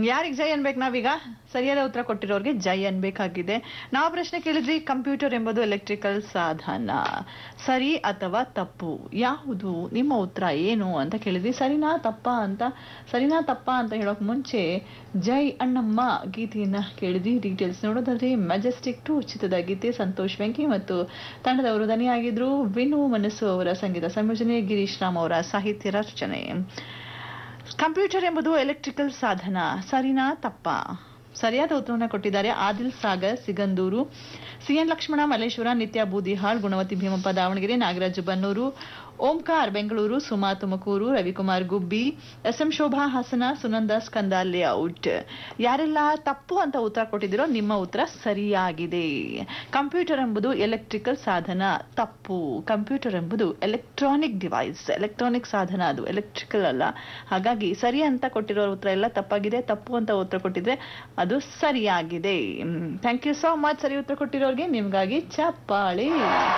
ಯಾರಿಗೆ ಜೈ ಅನ್ಬೇಕು ನಾವೀಗ ಸರಿಯಾದ ಉತ್ತರ ಕೊಟ್ಟಿರೋರಿಗೆ ಜೈ ಅನ್ಬೇಕಾಗಿದೆ ನಾವು ಪ್ರಶ್ನೆ ಕೇಳಿದ್ವಿ ಕಂಪ್ಯೂಟರ್ ಎಂಬುದು ಎಲೆಕ್ಟ್ರಿಕಲ್ ಸಾಧನ ಸರಿ ಅಥವಾ ತಪ್ಪು ಯಾವುದು ನಿಮ್ಮ ಉತ್ತರ ಏನು ಅಂತ ಕೇಳಿದ್ವಿ ಸರಿನಾ ತಪ್ಪಾ ಅಂತ ಸರಿನಾ ತಪ್ಪಾ ಅಂತ ಹೇಳೋಕ್ ಮುಂಚೆ ಜೈ ಅಣ್ಣಮ್ಮ ಗೀತೆಯನ್ನ ಕೇಳಿದ್ವಿ ಡೀಟೇಲ್ಸ್ ನೋಡೋದಾದ್ರೆ ಮೆಜೆಸ್ಟಿಕ್ ಟು ಚಿತ್ರದ ಗೀತೆ ಸಂತೋಷ್ ವೆಂಕಿ ಮತ್ತು ತಂಡದವರು ದನಿಯಾಗಿದ್ರು ವಿನು ಮನಸ್ಸು ಅವರ ಸಂಗೀತ ಸಂಯೋಜನೆ ಗಿರೀಶ್ ರಾಮ್ ಅವರ ಸಾಹಿತ್ಯ ರಚನೆ ಕಂಪ್ಯೂಟರ್ ಎಂಬುದು ಎಲೆಕ್ಟ್ರಿಕಲ್ ಸಾಧನ ಸರಿನಾ ತಪ್ಪಾ ಸರಿಯಾದ ಉತ್ತರವನ್ನು ಕೊಟ್ಟಿದ್ದಾರೆ Adil Sagar Sigandur CN Lakshmana Malleshwara Nitya Boodihal Gunavathi Bheemappa Davanagere Nagaraj Bannur Omkar Bengaluru Suma Tumakuru Ravikumar Gubbi S M Shobha Hassan Sunanda Skanda layout ಯಾರೆಲ್ಲ ತಪ್ಪು ಅಂತ ಉತ್ತರ ಕೊಟ್ಟಿದ್ದೀರೋ ನಿಮ್ಮ ಉತ್ತರ ಸರಿಯಾಗಿದೆ ಕಂಪ್ಯೂಟರ್ ಎಂಬುದು ಎಲೆಕ್ಟ್ರಿಕಲ್ ಸಾಧನ ತಪ್ಪು ಕಂಪ್ಯೂಟರ್ ಎಂಬುದು ಎಲೆಕ್ಟ್ರಾನಿಕ್ ಡಿವೈಸ್ ಎಲೆಕ್ಟ್ರಾನಿಕ್ ಸಾಧನ ಅದು ಎಲೆಕ್ಟ್ರಿಕಲ್ ಅಲ್ಲ ಹಾಗಾಗಿ ಸರಿ ಅಂತ ಕೊಟ್ಟಿರೋ ಉತ್ತರ ಎಲ್ಲ ತಪ್ಪಾಗಿದೆ ತಪ್ಪು ಅಂತ ಉತ್ತರ ಕೊಟ್ಟಿದ್ರೆ ಅದು ಸರಿಯಾಗಿದೆ ಥ್ಯಾಂಕ್ ಯು ಸೋ ಮಚ್ ಸರಿ ಉತ್ತರ ಕೊಟ್ಟಿರೋರಿಗೆ ನಿಮ್ಗಾಗಿ ಚಪ್ಪಾಳಿ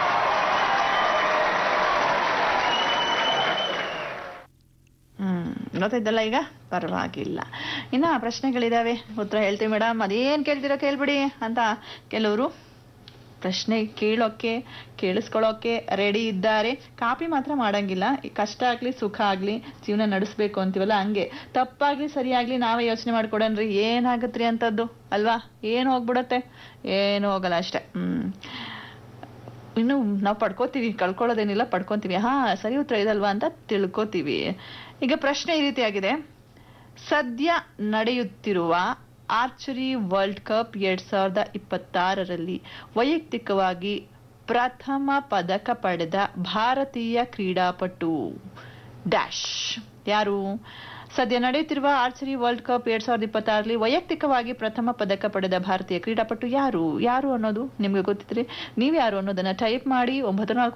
ಹ್ಮ್ ಗೊತ್ತಾಯ್ತಲ್ಲ ಈಗ ಪರವಾಗಿಲ್ಲ ಇನ್ನ ಪ್ರಶ್ನೆಗಳಿದಾವೆ ಉತ್ತರ ಹೇಳ್ತೀವಿ ಮೇಡಮ್ ಅದೇನ್ ಕೇಳ್ತೀರೋ ಕೇಳ್ಬಿಡಿ ಅಂತ ಕೆಲವರು ಪ್ರಶ್ನೆ ಕೇಳೋಕೆ ಕೇಳಿಸ್ಕೊಳ್ಳೋಕೆ ರೆಡಿ ಇದ್ದಾರೆ ಕಾಪಿ ಮಾತ್ರ ಮಾಡಂಗಿಲ್ಲ ಈ ಕಷ್ಟ ಆಗ್ಲಿ ಸುಖ ಆಗ್ಲಿ ಜೀವನ ನಡೆಸ್ಬೇಕು ಅಂತೀವಲ್ಲ ಹಂಗೆ ತಪ್ಪಾಗ್ಲಿ ಸರಿಯಾಗ್ಲಿ ನಾವೇ ಯೋಚನೆ ಮಾಡ್ಕೊಡನ್ರಿ ಏನಾಗತ್ರಿ ಅಂತದ್ದು ಅಲ್ವಾ ಏನ್ ಹೋಗ್ಬಿಡತ್ತೆ ಏನು ಹೋಗಲ್ಲ ಅಷ್ಟೇ ಹ್ಮ್ ಇನ್ನು ನಾವು ಪಡ್ಕೋತೀವಿ ಕಳ್ಕೊಳ್ಳೋದೇನಿಲ್ಲ ಪಡ್ಕೊಂತೀವಿ ಹಾ ಸರಿ ಉತ್ತರ ಇದಲ್ವಾ ಅಂತ ತಿಳ್ಕೊತೀವಿ ಈಗ ಪ್ರಶ್ನೆ ಈ ರೀತಿಯಾಗಿದೆ ಸದ್ಯ ನಡೆಯುತ್ತಿರುವ ಆರ್ಚರಿ ವರ್ಲ್ಡ್ ಕಪ್ ಎರಡ್ ಸಾವಿರದ ಇಪ್ಪತ್ತಾರರಲ್ಲಿ ವೈಯಕ್ತಿಕವಾಗಿ ಪ್ರಥಮ ಪದಕ ಪಡೆದ ಭಾರತೀಯ ಕ್ರೀಡಾಪಟು ಡ್ಯಾಶ್ ಯಾರು ಸದ್ಯ ನಡೆಯುತ್ತಿರುವ ಆರ್ಚರಿ ವರ್ಲ್ಡ್ ಕಪ್ ಎರಡ್ ಸಾವಿರದ ಇಪ್ಪತ್ತಾರರಲ್ಲಿ ವೈಯಕ್ತಿಕವಾಗಿ ಪ್ರಥಮ ಪದಕ ಪಡೆದ ಭಾರತೀಯ ಕ್ರೀಡಾಪಟು ಯಾರು ಯಾರು ಅನ್ನೋದು ನಿಮ್ಗೆ ಗೊತ್ತಿದ್ರೆ ನೀವು ಯಾರು ಅನ್ನೋದನ್ನ ಟೈಪ್ ಮಾಡಿ ಒಂಬತ್ತು ನಾಲ್ಕು